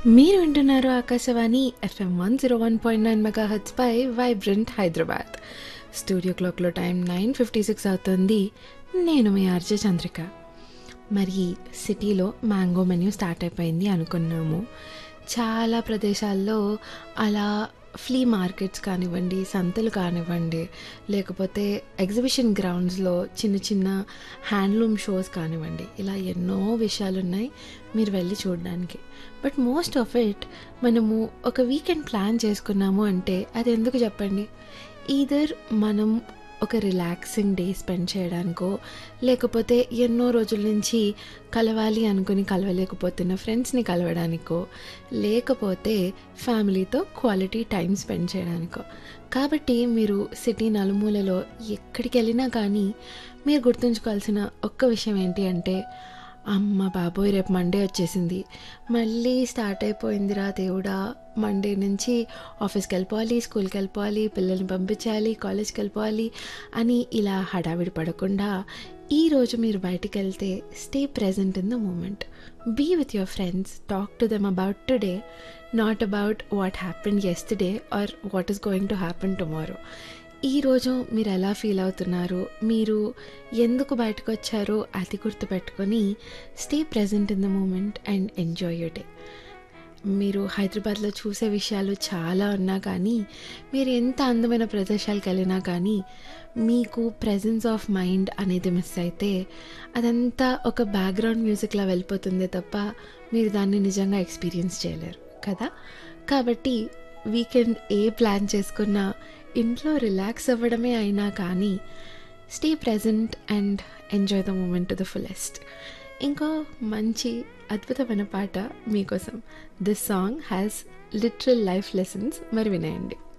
మీరు వింటున్నారు Akashvani FM one zero one point nine megahertz పై వైబ్రెంట్ హైదరాబాద్ స్టూడియో క్లాక్లో టైం నైన్ ఫిఫ్టీ సిక్స్ అవుతుంది నేను మీ ఆర్జే చంద్రిక మరి సిటీలో మ్యాంగో మెన్యూ స్టార్ట్ అయిపోయింది అనుకున్నాము చాలా ప్రదేశాల్లో అలా ఫ్లీ మార్కెట్స్ కానివ్వండి సంతలు కానివ్వండి లేకపోతే ఎగ్జిబిషన్ గ్రౌండ్స్లో చిన్న చిన్న హ్యాండ్లూమ్ షోస్ కానివ్వండి ఇలా ఎన్నో విషయాలు ఉన్నాయి మీరు వెళ్ళి చూడడానికి బట్ మోస్ట్ ఆఫ్ ఇట్ మనము ఒక వీకెండ్ ప్లాన్ చేసుకున్నాము అంటే అది ఎందుకు చెప్పండి ఈదర్ మనం ఒక రిలాక్సింగ్ డే స్పెండ్ చేయడానికో లేకపోతే ఎన్నో రోజుల నుంచి కలవాలి అనుకుని కలవలేకపోతున్న ఫ్రెండ్స్ని కలవడానికో లేకపోతే ఫ్యామిలీతో క్వాలిటీ టైం స్పెండ్ చేయడానికో కాబట్టి మీరు సిటీ నలుమూలలో ఎక్కడికి వెళ్ళినా కానీ మీరు గుర్తుంచుకోవాల్సిన ఒక్క విషయం ఏంటి అంటే అమ్మ బాబోయ్ రేపు మండే వచ్చేసింది మళ్ళీ స్టార్ట్ అయిపోయిందిరా దేవుడా మండే నుంచి ఆఫీస్కి వెళ్ళిపోవాలి స్కూల్కి వెళ్ళిపోవాలి పిల్లల్ని పంపించాలి కాలేజ్కి వెళ్ళిపోవాలి అని ఇలా హడావిడి పడకుండా ఈరోజు మీరు బయటికి వెళ్తే stay present in the moment be with your friends talk to them about today not about what happen yesterday or what is going to happen tomorrow ఈరోజు మీరు ఎలా ఫీల్ అవుతున్నారు మీరు ఎందుకు బయటకు వచ్చారో అది గుర్తుపెట్టుకొని stay present in the moment and enjoy your day మీరు హైదరాబాద్లో చూసే విషయాలు చాలా ఉన్నా కానీ మీరు ఎంత అందమైన ప్రదేశాలకు వెళ్ళినా కానీ మీకు ప్రెజెన్స్ ఆఫ్ మైండ్ అనేది మిస్ అయితే అదంతా ఒక బ్యాక్గ్రౌండ్ మ్యూజిక్లా వెళ్ళిపోతుంది తప్ప మీరు దాన్ని నిజంగా ఎక్స్పీరియన్స్ చేయలేరు కదా కాబట్టి వీకెండ్ ఏ ప్లాన్ చేసుకున్నా ఇంట్లో రిలాక్స్ అవ్వడమే అయినా కానీ stay present and enjoy the moment to the fullest ఇంకో మంచి అద్భుతమైన పాట మీకోసం this song has literal life lessons మరి వినేయండి